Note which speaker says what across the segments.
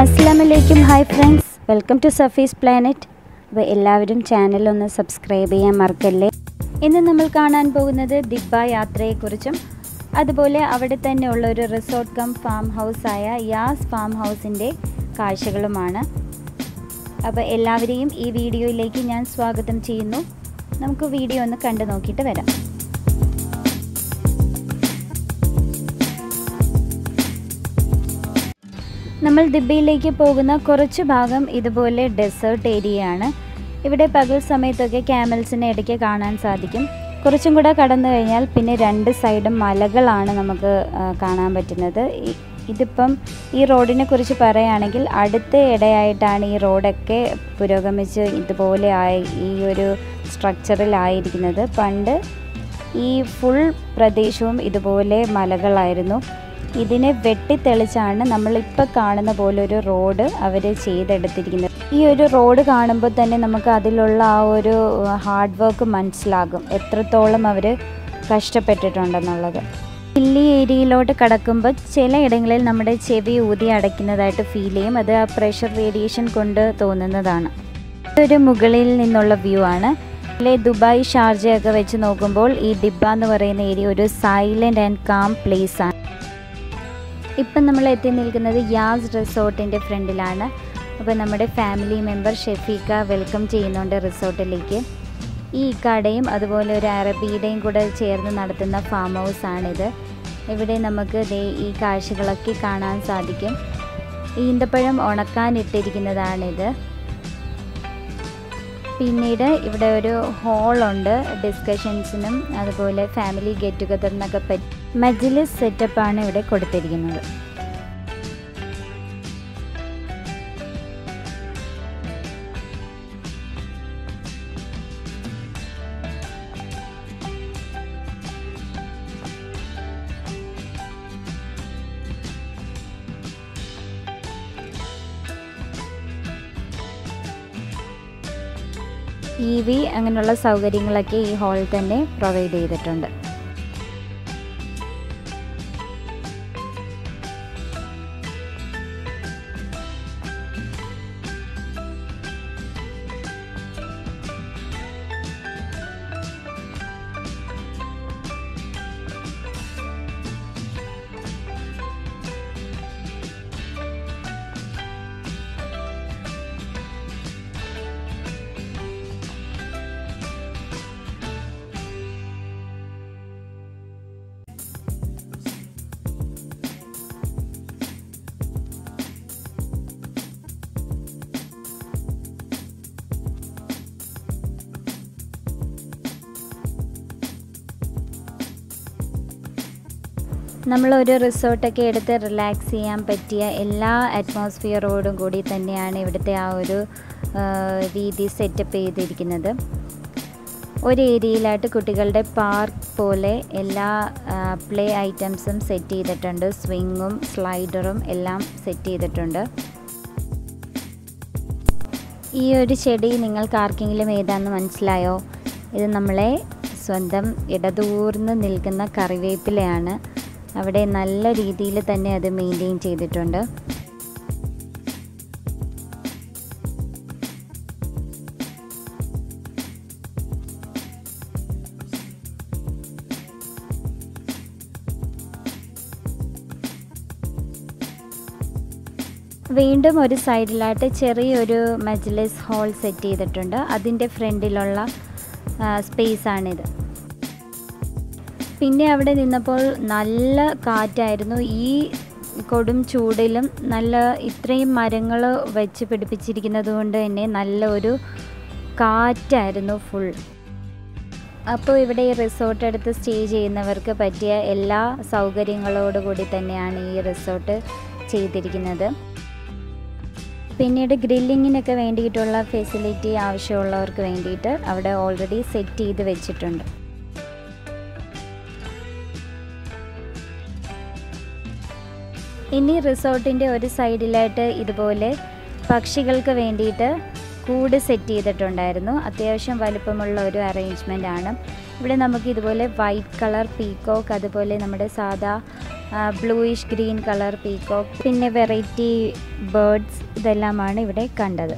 Speaker 1: അസ്സാമലൈക്കും hi friends welcome to Safi's planet അപ്പോൾ എല്ലാവരും ചാനൽ ഒന്ന് സബ്സ്ക്രൈബ് ചെയ്യാൻ മറക്കല്ലേ ഇന്ന് നമ്മൾ കാണാൻ പോകുന്നത് ദിബ്ബ യാത്രയെക്കുറിച്ചും അതുപോലെ അവിടെ തന്നെ ഉള്ള ഒരു റിസോർട്ട് കം ഫാം ഹൗസായ യാസ് ഫാം ഹൗസിൻ്റെ കാഴ്ചകളുമാണ് അപ്പോൾ എല്ലാവരെയും ഈ വീഡിയോയിലേക്ക് ഞാൻ സ്വാഗതം ചെയ്യുന്നു നമുക്ക് വീഡിയോ ഒന്ന് കണ്ടു നോക്കിയിട്ട് വരാം നമ്മൾ ദിബ്ബയിലേക്ക് പോകുന്ന കുറച്ച് ഭാഗം ഇതുപോലെ ഡെസേർട്ട് ഏരിയയാണ് ഇവിടെ പകൽ സമയത്തൊക്കെ ക്യാമൽസിനെ ഇടയ്ക്ക് കാണാൻ സാധിക്കും കുറച്ചും കൂടെ കടന്നു കഴിഞ്ഞാൽ പിന്നെ രണ്ട് സൈഡും മലകളാണ് നമുക്ക് ആ, കാണാൻ പറ്റുന്നത് ഈ- ഇതിപ്പം ഈ റോഡിനെ കുറിച്ച് പറയുകയാണെങ്കിൽ അടുത്ത ഇടയായിട്ടാണ് ഈ റോഡൊക്കെ പുരോഗമിച്ച് ഇതുപോലെ ആയി ഈ ഒരു സ്ട്രക്ചറിലായിരിക്കുന്നത് പണ്ട് ഈ ഫുൾ പ്രദേശവും ഇതുപോലെ മലകളായിരുന്നു ഇതിനെ വെട്ടിത്തെളിച്ചാണ് നമ്മളിപ്പോൾ കാണുന്ന പോലെ ഒരു റോഡ് അവർ ചെയ്തെടുത്തിരിക്കുന്നത് ഈ ഒരു റോഡ് കാണുമ്പോൾ തന്നെ നമുക്ക് അതിലുള്ള ആ ഒരു ഹാർഡ് വർക്ക് മനസ്സിലാകും എത്രത്തോളം അവർ കഷ്ടപ്പെട്ടിട്ടുണ്ടെന്നുള്ളത് ഹില്ലി ഏരിയയിലോട്ട് കടക്കുമ്പോൾ ചിലയിടങ്ങളിൽ നമ്മുടെ ചെവി ഊതി അടയ്ക്കുന്നതായിട്ട് ഫീൽ ചെയ്യും അത് ആ പ്രഷർ റേഡിയേഷൻ കൊണ്ട് തോന്നുന്നതാണ് ഇതൊരു മുകളിൽ നിന്നുള്ള വ്യൂ ആണ് ഇതിലെ ദുബായ് ഷാർജയൊക്കെ വെച്ച് നോക്കുമ്പോൾ ഈ ദിബ്ബ എന്ന് പറയുന്ന ഏരിയ ഒരു സൈലൻ്റ് ആൻഡ് കാം പ്ലേസ് ആണ് ഇപ്പം നമ്മൾ എത്തി നിൽക്കുന്നത് യാസ് റിസോർട്ടിൻ്റെ ഫ്രണ്ടിലാണ് അപ്പോൾ നമ്മുടെ ഫാമിലി മെമ്പർ ഷെഫീക്ക വെൽക്കം ചെയ്യുന്നുണ്ട് റിസോർട്ടിലേക്ക് ഈ കടയും അതുപോലെ ഒരു അറബിയുടെയും കൂടെ ചേർന്ന് നടത്തുന്ന ഫാം ഹൗസ് ആണിത് ഇവിടെ നമുക്ക് ദേ ഈ കാഴ്ചകളൊക്കെ കാണാൻ സാധിക്കും ഈന്തപ്പഴം ഉണക്കാനിട്ടിരിക്കുന്നതാണിത് പിന്നീട് ഇവിടെ ഒരു ഹോളുണ്ട് ഡിസ്കഷൻസിനും അതുപോലെ ഫാമിലി ഗെറ്റ് ടുഗദറിനൊക്കെ പറ്റി മജ്ലിസ് സെറ്റപ്പാണ് ഇവിടെ കൊടുത്തിരിക്കുന്നത് ഇ വി അങ്ങനെയുള്ള സൗകര്യങ്ങളൊക്കെ ഈ ഹാളിൽ തന്നെ പ്രൊവൈഡ് ചെയ്തിട്ടുണ്ട് നമ്മളൊരു റിസോർട്ടൊക്കെ എടുത്ത് റിലാക്സ് ചെയ്യാൻ പറ്റിയ എല്ലാ അറ്റ്മോസ്ഫിയറോടും കൂടി തന്നെയാണ് ഇവിടുത്തെ ആ ഒരു ആ, രീതി സെറ്റപ്പ് ചെയ്തിരിക്കുന്നത് ഒരു ഏരിയയിലായിട്ട് കുട്ടികളുടെ പാർക്ക് പോലെ എല്ലാ പ്ലേ ഐറ്റംസും സെറ്റ് ചെയ്തിട്ടുണ്ട് സ്വിങ്ങും സ്ലൈഡറും എല്ലാം സെറ്റ് ചെയ്തിട്ടുണ്ട് ഈ ഒരു ചെടി നിങ്ങൾക്ക് ആർക്കെങ്കിലും ഏതാണെന്ന് മനസ്സിലായോ ഇത് നമ്മളെ സ്വന്തം ഇടതൂർന്ന് നിൽക്കുന്ന കറിവേപ്പിലയാണ് അവിടെ നല്ല രീതിയിൽ തന്നെ അത് മെയിൻറ്റെയിൻ ചെയ്തിട്ടുണ്ട് വീണ്ടും ഒരു സൈഡിലായിട്ട് ചെറിയൊരു മജ്ലിസ് ഹാൾ സെറ്റ് ചെയ്തിട്ടുണ്ട് അതിൻ്റെ ഫ്രണ്ടിലുള്ള സ്പേസ് ആണിത് പിന്നെ അവിടെ നിന്നപ്പോൾ നല്ല കാറ്റായിരുന്നു ഈ കൊടും ചൂടിലും നല്ല ഇത്രയും മരങ്ങൾ വെച്ച് പിടിപ്പിച്ചിരിക്കുന്നത് കൊണ്ട് തന്നെ നല്ല ഒരു കാറ്റായിരുന്നു ഫുൾ അപ്പോൾ ഇവിടെ ഈ റിസോർട്ട് എടുത്ത് സ്റ്റേ ചെയ്യുന്നവർക്ക് പറ്റിയ എല്ലാ സൗകര്യങ്ങളോടുകൂടി തന്നെയാണ് ഈ റിസോർട്ട് ചെയ്തിരിക്കുന്നത് പിന്നീട് ഗ്രില്ലിങ്ങിനൊക്കെ വേണ്ടിയിട്ടുള്ള ഫെസിലിറ്റി ആവശ്യമുള്ളവർക്ക് വേണ്ടിയിട്ട് അവിടെ ഓൾറെഡി സെറ്റ് ചെയ്ത് വെച്ചിട്ടുണ്ട് ഇനി റിസോർട്ടിൻ്റെ ഒരു സൈഡിലായിട്ട് ഇതുപോലെ പക്ഷികൾക്ക് വേണ്ടിയിട്ട് കൂട് സെറ്റ് ചെയ്തിട്ടുണ്ടായിരുന്നു അത്യാവശ്യം വലുപ്പമുള്ള ഒരു അറേഞ്ച്മെൻ്റ് ആണ് ഇവിടെ നമുക്ക് ഇതുപോലെ വൈറ്റ് കളർ പീക്കോക്ക് അതുപോലെ നമ്മുടെ സാധാ ബ്ലൂയിഷ് ഗ്രീൻ കളർ പീകോക്ക് പിന്നെ വെറൈറ്റി ബേർഡ്സ് ഇതെല്ലാമാണ് ഇവിടെ കണ്ടത്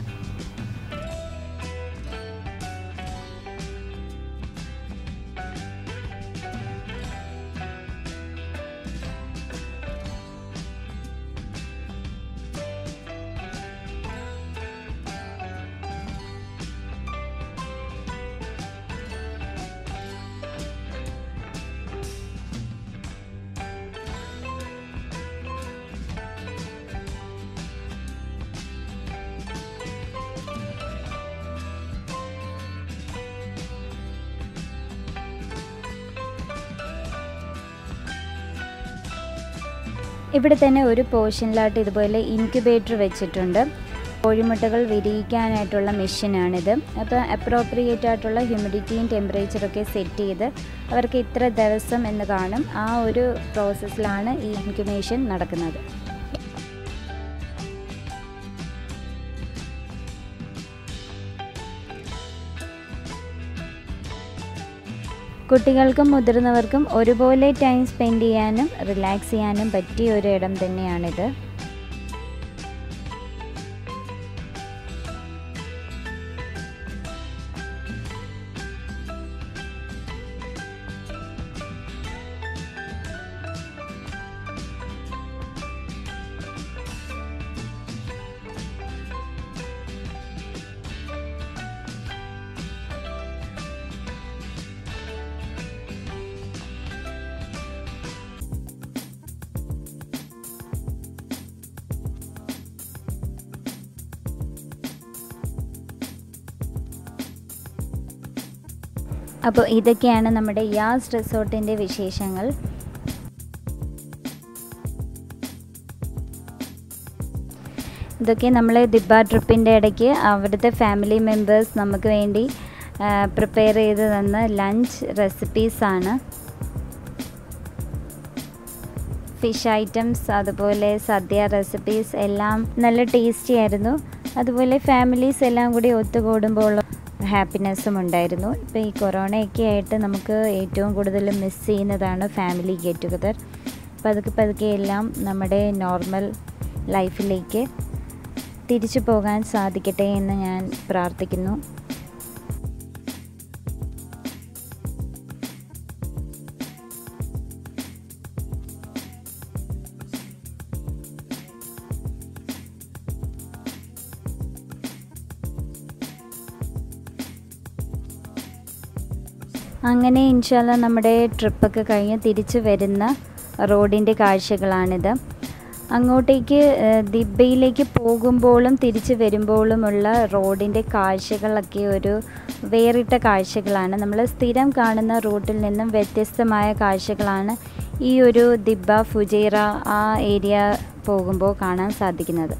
Speaker 1: ഇവിടെ തന്നെ ഒരു പോർഷനിലായിട്ട് ഇതുപോലെ ഇൻക്യുബേറ്റർ വെച്ചിട്ടുണ്ട് കോഴിമുട്ടകൾ വിരിയിക്കാനായിട്ടുള്ള മെഷീനാണിത് അപ്പോൾ അപ്രോപ്രിയേറ്റ് ആയിട്ടുള്ള ഹ്യൂമിഡിറ്റിയും ടെമ്പറേച്ചറൊക്കെ സെറ്റ് ചെയ്ത് അവർക്ക് ഇത്ര ദിവസം എന്ന് കാണും ആ ഒരു പ്രോസസ്സിലാണ് ഈ ഇൻക്യുബേഷൻ നടക്കുന്നത് കുട്ടികൾക്കും മുതിർന്നവർക്കും ഒരുപോലെ ടൈം സ്പെൻഡ് ചെയ്യാനും റിലാക്സ് ചെയ്യാനും പറ്റിയ ഒരു ഇടം തന്നെയാണിത് അപ്പോൾ ഇതൊക്കെയാണ് നമ്മുടെ യാസ് റിസോർട്ടിൻ്റെ വിശേഷങ്ങൾ ഇതൊക്കെ നമ്മൾ ദിബ ട്രിപ്പിൻ്റെ ഇടയ്ക്ക് അവിടുത്തെ ഫാമിലി മെമ്പേഴ്സ് നമുക്ക് വേണ്ടി പ്രിപ്പയർ ചെയ്ത് തന്ന ലഞ്ച് റെസിപ്പീസാണ് ഫിഷ് ഐറ്റംസ് അതുപോലെ സദ്യ റെസിപ്പീസ് എല്ലാം നല്ല ടേസ്റ്റി ആയിരുന്നു അതുപോലെ ഫാമിലീസ് എല്ലാം കൂടി ഒത്തുകൂടുമ്പോൾ ഹാപ്പിനെസ്സും ഉണ്ടായിരുന്നു ഇപ്പോൾ ഈ കൊറോണയൊക്കെ ആയിട്ട് നമുക്ക് ഏറ്റവും കൂടുതൽ മിസ് ചെയ്യുന്നതാണ് ഫാമിലി ഗെറ്റ് ടുഗദർ പതുക്കെ പതുക്കെ എല്ലാം നമ്മുടെ നോർമൽ ലൈഫിലേക്ക് തിരിച്ചു പോകാൻ സാധിക്കട്ടെ എന്ന് ഞാൻ പ്രാർത്ഥിക്കുന്നു അങ്ങനെ ഇൻഷാല്ല നമ്മുടെ ട്രിപ്പൊക്കെ കഴിഞ്ഞ് തിരിച്ചു വരുന്ന റോഡിൻ്റെ കാഴ്ചകളാണിത് അങ്ങോട്ടേക്ക് ദിബയിലേക്ക് പോകുമ്പോഴും തിരിച്ചു വരുമ്പോഴുമുള്ള റോഡിൻ്റെ കാഴ്ചകളൊക്കെ ഒരു വേറിട്ട കാഴ്ചകളാണ് നമ്മൾ സ്ഥിരം കാണുന്ന റൂട്ടിൽ നിന്നും വ്യത്യസ്തമായ കാഴ്ചകളാണ് ഈ ഒരു ദിബ ഫുജൈറ ആ ഏരിയ പോകുമ്പോൾ കാണാൻ സാധിക്കുന്നത്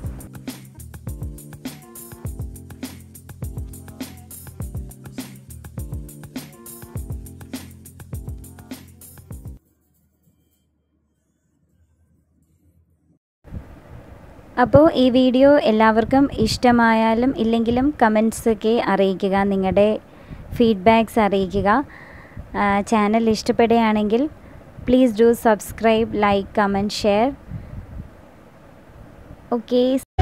Speaker 1: അപ്പോൾ ഈ വീഡിയോ എല്ലാവർക്കും ഇഷ്ടമായാലും ഇല്ലെങ്കിലും കമൻസൊക്കെ അറിയിക്കുക നിങ്ങളുടെ ഫീഡ്ബാക്ക്സ് അറിയിക്കുക ചാനൽ ഇഷ്ടപ്പെടുകയാണെങ്കിൽ please do subscribe like comment share okay